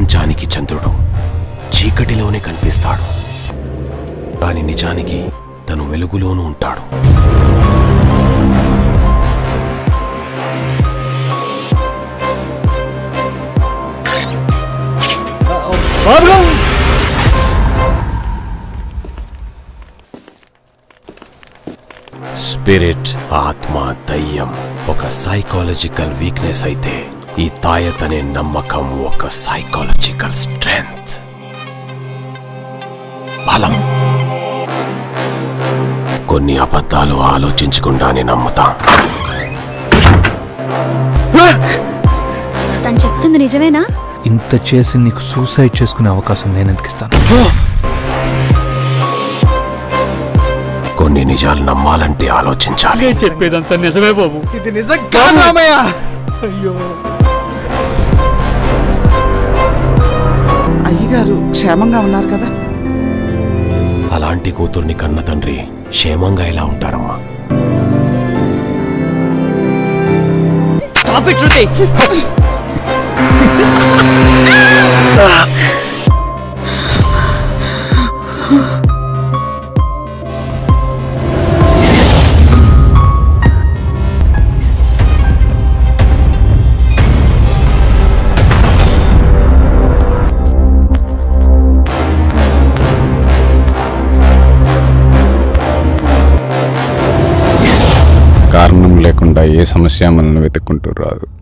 ప్రపంచానికి చంద్రుడు చీకటిలోనే కనిపిస్తాడు కానీ నిజానికి తను వెలుగులోనూ ఉంటాడు స్పిరిట్ ఆత్మ దయ్యం ఒక సైకాలజికల్ వీక్నెస్ అయితే ఈ తాయత్ అనే నమ్మకం ఒక సైకాలజికల్ స్ట్రెంగ్త్ బలం కొన్ని అబద్ధాలు ఆలోచించకుండానే నమ్ముతాం తను చెప్తుంది నిజమేనా ఇంత చేసి నీకు సూసైడ్ చేసుకునే అవకాశం నేను ఎందుకు ఇస్తాను కొన్ని నిజాలు నమ్మాలంటే ఆలోచించాలి చెప్పేదంతా నిజమే బాబు ఇది నిజం కాదు రామయ్య అయ్యో అయ్యగారు క్షేమంగా ఉన్నారు కదా అలాంటి కూతుర్ని కన్న తండ్రి క్షేమంగా ఎలా ఉంటారమ్మా కారణం లేకుండా ఏ సమస్య మనల్ని వెతుక్కుంటూ రాదు